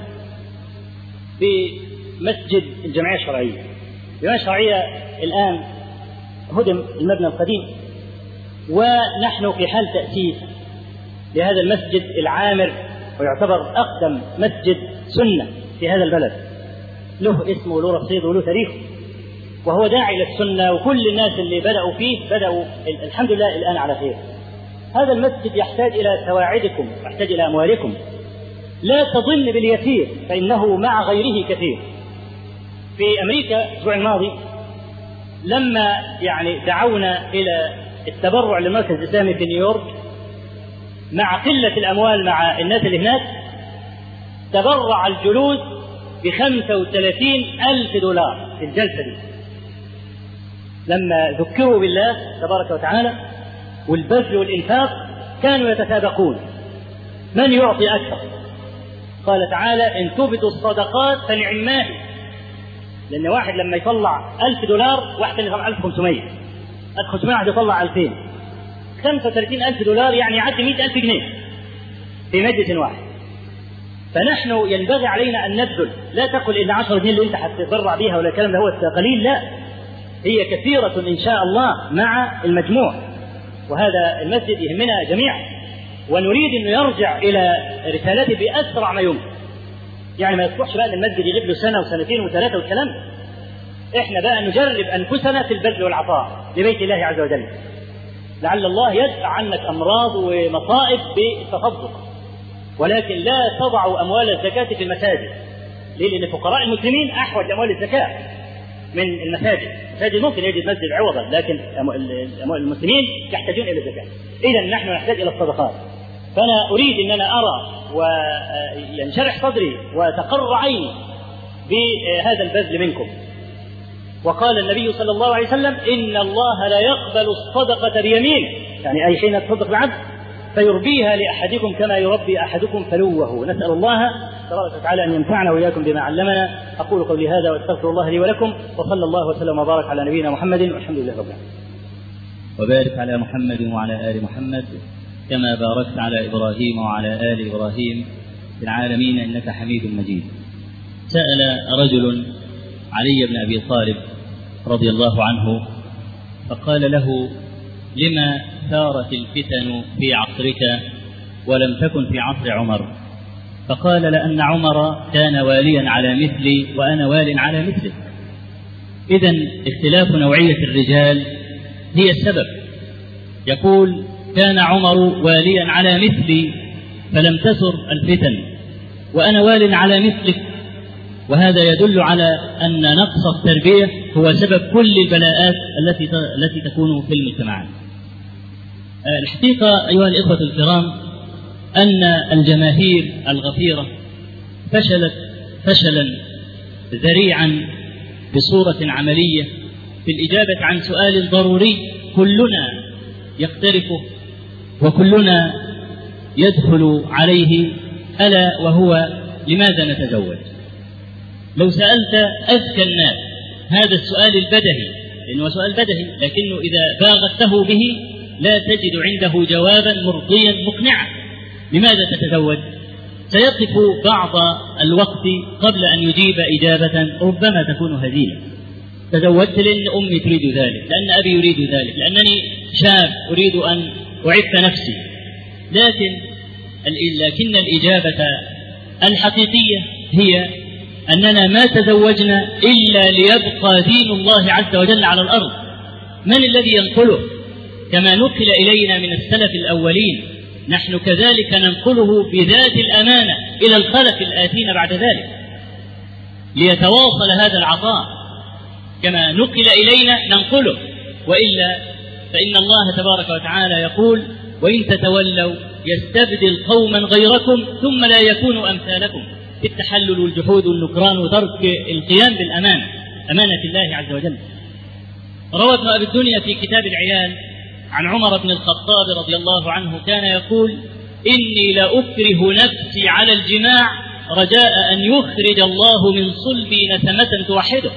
بمسجد الجمعية الشرعية الجمعية الشرعية الآن هدم المبنى القديم ونحن في حال تأسيس لهذا المسجد العامر ويعتبر أقدم مسجد سنة في هذا البلد له اسمه وله رصيد وله تاريخ وهو داعي للسنة وكل الناس اللي بدأوا فيه بدأوا الحمد لله الآن على خير هذا المسجد يحتاج إلى سواعدكم يحتاج إلى أموالكم لا تظن باليسير فإنه مع غيره كثير في أمريكا الأسبوع الماضي لما يعني دعونا إلى التبرع للمركز الإسلامي في نيويورك مع قلة الأموال مع الناس اللي هناك تبرع الجلوس بخمسة وثلاثين ألف دولار في الجلسة دي لما ذكروا بالله تبارك وتعالى والبذل والإنفاق كانوا يتسابقون من يعطي أكثر قال تعالى إن تبدوا الصدقات فنعماه لأن واحد لما يطلع ألف دولار واحد اللي يطلع 1500 1500 واحد يطلع 2000 35 ألف دولار يعني يعدي 100 ألف جنيه في مجلس واحد فنحن ينبغي علينا أن نبذل لا تقل إن 10 جنيه اللي أنت هتتبرع بيها ولا الكلام ده هو قليل لا هي كثيرة إن شاء الله مع المجموع وهذا المسجد يهمنا جميعا ونريد انه يرجع الى رسالته باسرع ما يمكن. يعني ما يصلحش بقى ان المسجد يغيب له سنه وسنتين وثلاثه والكلام احنا بقى نجرب انفسنا في البذل والعطاء لبيت الله عز وجل. لعل الله يدفع عنك امراض ومصائب بالتصدق. ولكن لا تضع اموال الزكاه في المساجد. ليه؟ لان فقراء المسلمين احوج لاموال الزكاه من المساجد، المساجد ممكن يجد مسجد عوضا لكن المسلمين يحتاجون الى الزكاه. اذا نحن نحتاج الى الصدقات. فانا اريد ان انا ارى وينشرح صدري وتقر عيني بهذا البذل منكم. وقال النبي صلى الله عليه وسلم: ان الله لا يقبل الصدقه بيمين، يعني اي حين تصدق العبد فيربيها لاحدكم كما يربي احدكم فلوه، نسال الله تبارك وتعالى ان ينفعنا واياكم بما علمنا، اقول قولي هذا واستغفر الله لي ولكم وصلى الله وسلم وبارك على نبينا محمد والحمد لله رب العالمين. وبارك على محمد وعلى ال محمد كما باركت على ابراهيم وعلى ال ابراهيم في العالمين انك حميد مجيد. سال رجل علي بن ابي طالب رضي الله عنه فقال له لما ثارت الفتن في عصرك ولم تكن في عصر عمر فقال لان عمر كان واليا على مثلي وانا وال على مثلك اذا اختلاف نوعيه الرجال هي السبب يقول كان عمر واليا على مثلي فلم تسر الفتن وانا وال على مثلك وهذا يدل على ان نقص التربيه هو سبب كل البلاءات التي التي تكون في المجتمعات. الحقيقه ايها الاخوه الكرام ان الجماهير الغفيره فشلت فشلا ذريعا بصوره عمليه في الاجابه عن سؤال ضروري كلنا يقترفه وكلنا يدخل عليه الا وهو لماذا نتزوج؟ لو سالت اذكى الناس هذا السؤال البدهي لانه سؤال بدهي لكنه اذا باغته به لا تجد عنده جوابا مرضيا مقنعا لماذا تتزوج؟ سيقف بعض الوقت قبل ان يجيب اجابه ربما تكون هزيله تزوجت لان امي تريد ذلك لان ابي يريد ذلك لانني شاب اريد ان اعف نفسي لكن لكن الاجابه الحقيقيه هي اننا ما تزوجنا الا ليبقى دين الله عز وجل على الارض من الذي ينقله كما نقل الينا من السلف الاولين نحن كذلك ننقله بذات الامانه الى الخلف الاتين بعد ذلك ليتواصل هذا العطاء كما نقل الينا ننقله وإلا فإن الله تبارك وتعالى يقول وإن تتولوا يستبدل قوما غيركم ثم لا يكونوا أمثالكم التحلل والجحود والنكران وترك القيام بالأمانة أمانة الله عز وجل روى ابن أبي الدنيا في كتاب العيال عن عمر بن الخطاب رضي الله عنه كان يقول إني لأكره نفسي على الجماع رجاء أن يخرج الله من صلبي نسمة توحده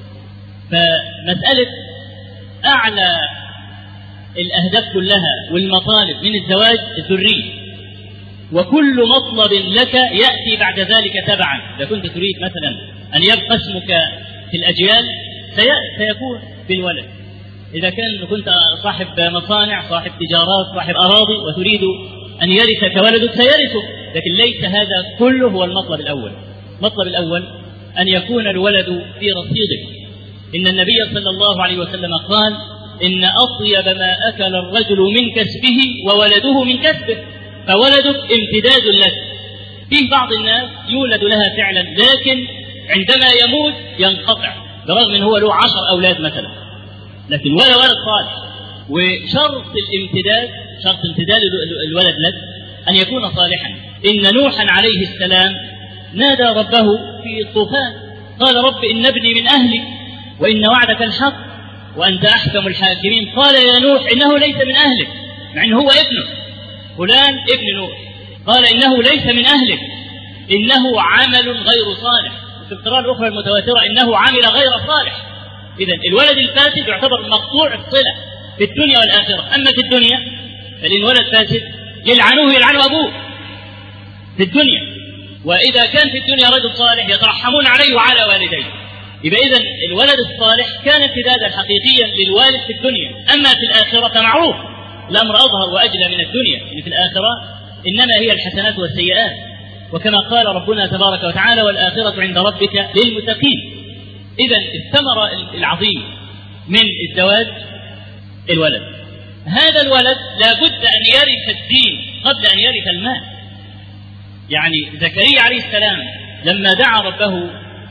فمسألة أعلى الأهداف كلها والمطالب من الزواج الذرية وكل مطلب لك يأتي بعد ذلك تبعا إذا كنت تريد مثلا أن يبقى اسمك في الأجيال سيكون بالولد إذا كان كنت صاحب مصانع صاحب تجارات صاحب أراضي وتريد أن يرثك ولدك سيرثك لكن ليس هذا كله هو المطلب الأول المطلب الأول أن يكون الولد في رصيدك إن النبي صلى الله عليه وسلم قال إن أطيب ما أكل الرجل من كسبه وولده من كسبه فولدك امتداد لك فيه بعض الناس يولد لها فعلا لكن عندما يموت ينقطع برغم ان هو له عشر اولاد مثلا لكن ولا ولد صالح وشرط الامتداد شرط امتداد الولد لك ان يكون صالحا ان نوحا عليه السلام نادى ربه في الطوفان قال رب ان ابني من اهلي وان وعدك الحق وانت احكم الحاكمين قال يا نوح انه ليس من اهلك مع انه هو ابنه فلان ابن نوح قال انه ليس من اهلك انه عمل غير صالح في القراءة الأخرى المتواترة إنه عمل غير صالح إذا الولد الفاسد يعتبر مقطوع الصلة في الدنيا والآخرة أما في الدنيا فإن ولد فاسد يلعنوه يلعن أبوه في الدنيا وإذا كان في الدنيا رجل صالح يترحمون عليه وعلى والديه يبقى إذا الولد الصالح كان امتدادا حقيقيا للوالد في الدنيا أما في الآخرة فمعروف الأمر أظهر وأجلى من الدنيا يعني في الآخرة إنما هي الحسنات والسيئات وكما قال ربنا تبارك وتعالى والآخرة عند ربك للمتقين إذا الثمرة العظيم من الزواج الولد هذا الولد لابد أن يرث الدين قبل أن يرث المال يعني زكريا عليه السلام لما دعا ربه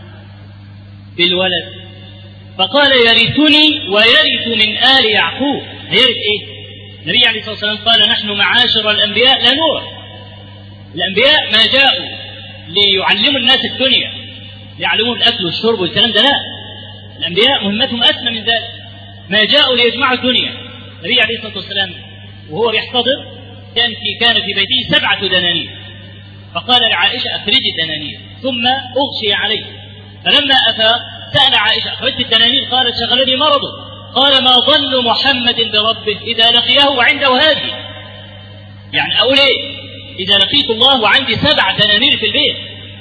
بالولد فقال يرثني ويرث من آل يعقوب هيرث إيه؟ النبي عليه الصلاة والسلام قال نحن معاشر الأنبياء لا نورث الأنبياء ما جاءوا ليعلموا الناس الدنيا ليعلموهم الأكل والشرب والكلام ده لا الأنبياء مهمتهم أسمى من ذلك ما جاءوا ليجمعوا الدنيا النبي عليه الصلاة والسلام وهو يحتضر كان في كان في بيته سبعة دنانير فقال لعائشة أخرجي الدنانير ثم أغشي عليه فلما أفاق سأل عائشة أخرجت الدنانير قالت شغلني مرضه قال ما ظن محمد بربه إذا لقيه وعنده هذه يعني أقول إيه إذا لقيت الله وعندي سبع دنانير في البيت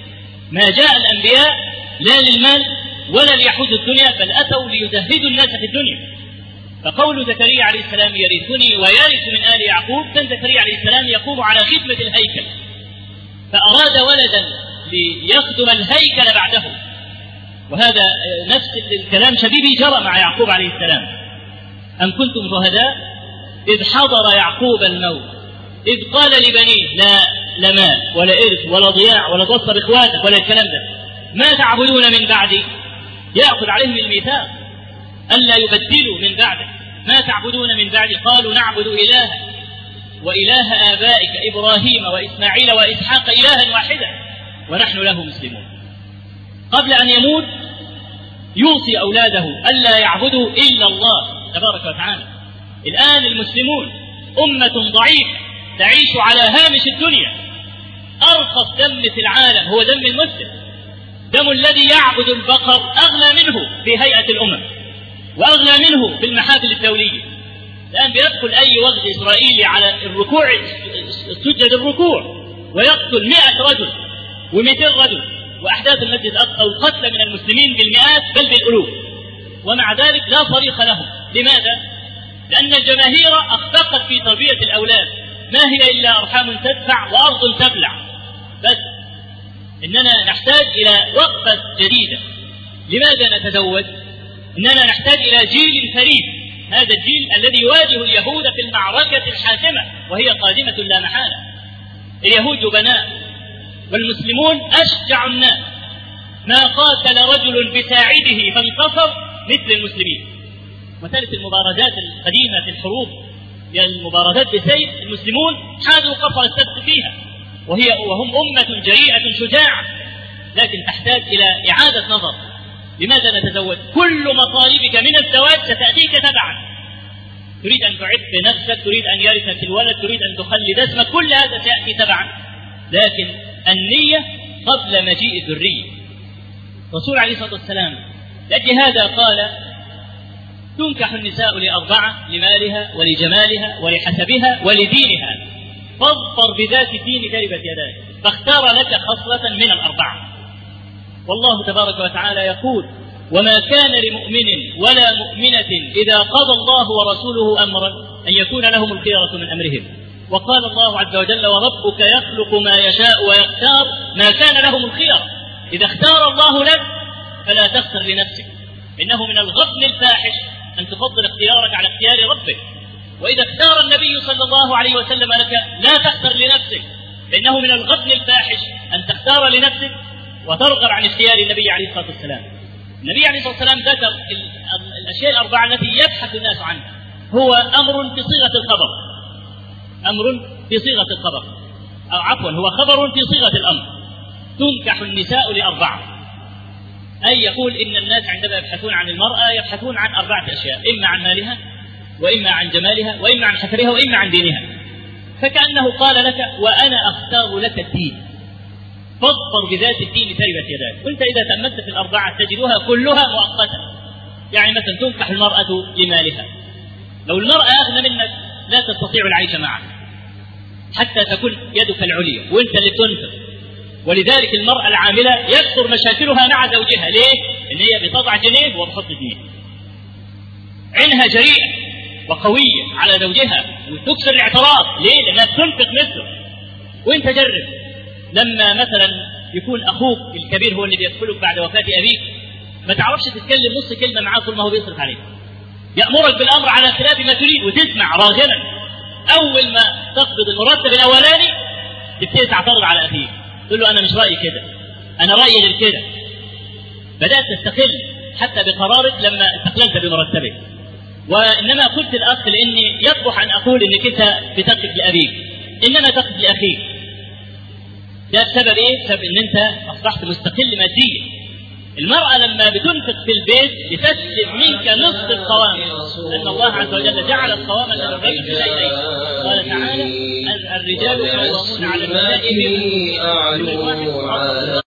ما جاء الأنبياء لا للمال ولا ليحوزوا الدنيا بل أتوا ليزهدوا الناس في الدنيا فقول زكريا عليه السلام يرثني ويرث من آل يعقوب كان زكريا عليه السلام يقوم على خدمة الهيكل فأراد ولدا ليخدم الهيكل بعده وهذا نفس الكلام شبيبي جرى مع يعقوب عليه السلام أم كنتم شهداء إذ حضر يعقوب الموت إذ قال لبنيه لا لا مال ولا إرث ولا ضياع ولا تصر إخواتك ولا الكلام ده ما تعبدون من بعدي يأخذ عليهم الميثاق ألا يبدلوا من بعده ما تعبدون من بعدي قالوا نعبد إلها وإله آبائك إبراهيم وإسماعيل وإسحاق إلها واحدا ونحن له مسلمون قبل أن يموت يوصي أولاده ألا يعبدوا إلا الله تبارك وتعالى الآن المسلمون أمة ضعيفة تعيش على هامش الدنيا أرخص دم في العالم هو دم المسلم دم الذي يعبد البقر أغلى منه في هيئة الأمم وأغلى منه في المحافل الدولية الآن بيدخل أي وغد إسرائيلي على الركوع سجد الركوع ويقتل مئة رجل ومئتين رجل وأحداث المسجد الأقصى والقتل من المسلمين بالمئات بل بالألوف ومع ذلك لا طريق لهم لماذا؟ لأن الجماهير أخفقت في تربية الأولاد ما هي إلا أرحام تدفع وأرض تبلع بس إننا نحتاج إلى وقفة جديدة لماذا نتزوج؟ إننا نحتاج إلى جيل فريد هذا الجيل الذي يواجه اليهود في المعركة الحاسمة وهي قادمة لا محالة اليهود جبناء والمسلمون أشجع الناس ما قاتل رجل بساعده فانتصر مثل المسلمين مسألة المبارزات القديمة في الحروب هي المبارزات بسيف المسلمون حازوا قصر السبت فيها وهي وهم أمة جريئة شجاعة لكن تحتاج إلى إعادة نظر لماذا نتزوج؟ كل مطالبك من الزواج ستأتيك تبعا تريد أن تعف نفسك تريد أن يرثك الولد تريد أن تخلد اسمك كل هذا سيأتي تبعا لكن النية قبل مجيء الذرية الرسول عليه الصلاة والسلام لأجل هذا قال تنكح النساء لأربعة لمالها ولجمالها ولحسبها ولدينها فاظفر بذات الدين تربت يداك فاختار لك خصلة من الأربعة والله تبارك وتعالى يقول وما كان لمؤمن ولا مؤمنة إذا قضى الله ورسوله أمرا أن يكون لهم الخيرة من أمرهم وقال الله عز وجل وربك يخلق ما يشاء ويختار ما كان لهم الخيرة إذا اختار الله لك فلا تختر لنفسك إنه من الغبن الفاحش أن تفضل اختيارك على اختيار ربك وإذا اختار النبي صلى الله عليه وسلم لك لا تختر لنفسك فإنه من الغبن الفاحش أن تختار لنفسك وترغب عن اختيار النبي عليه الصلاة والسلام النبي عليه الصلاة والسلام ذكر الأشياء الأربعة التي يبحث الناس عنها هو أمر في صيغة الخبر أمر في صيغة الخبر أو عفوا هو خبر في صيغة الأمر تنكح النساء لأربعة أي يقول إن الناس عندما يبحثون عن المرأة يبحثون عن أربعة أشياء إما عن مالها وإما عن جمالها وإما عن حفرها وإما عن دينها فكأنه قال لك وأنا أختار لك الدين فاظفر بذات الدين تربت يداك وانت اذا تاملت في الاربعه تجدها كلها مؤقته يعني مثلا تنكح المراه لمالها لو المراه اغنى منك لا تستطيع العيش معك حتى تكون يدك العليا وانت اللي تنفق ولذلك المرأة العاملة يكثر مشاكلها مع زوجها ليه؟ إن هي بتضع جنيه وبتحط جنيه. عينها جريئة وقوية على زوجها وتكسر الاعتراض ليه؟ لأنها تنفق مثله وأنت جرب لما مثلا يكون اخوك الكبير هو اللي بيدخلك بعد وفاه ابيك ما تعرفش تتكلم نص كلمه معاه طول ما هو بيصرف عليك يامرك بالامر على خلاف ما تريد وتسمع راغبا اول ما تقبض المرتب الاولاني تبتدي تعترض على اخيك تقول له انا مش رايي كده انا رايي غير كده بدات تستقل حتى بقرارك لما استقللت بمرتبك وانما قلت الاخ لاني يقبح ان اقول انك انت بتقف لابيك انما تقف لاخيك ده بسبب ايه؟ بسبب ان انت اصبحت مستقل ماديا. المرأة لما بتنفق في البيت لتسلب منك نصف القوام لأن الله عز وجل جعل القوام للرجل في شيئين قال تعالى الرجال قوامون على النساء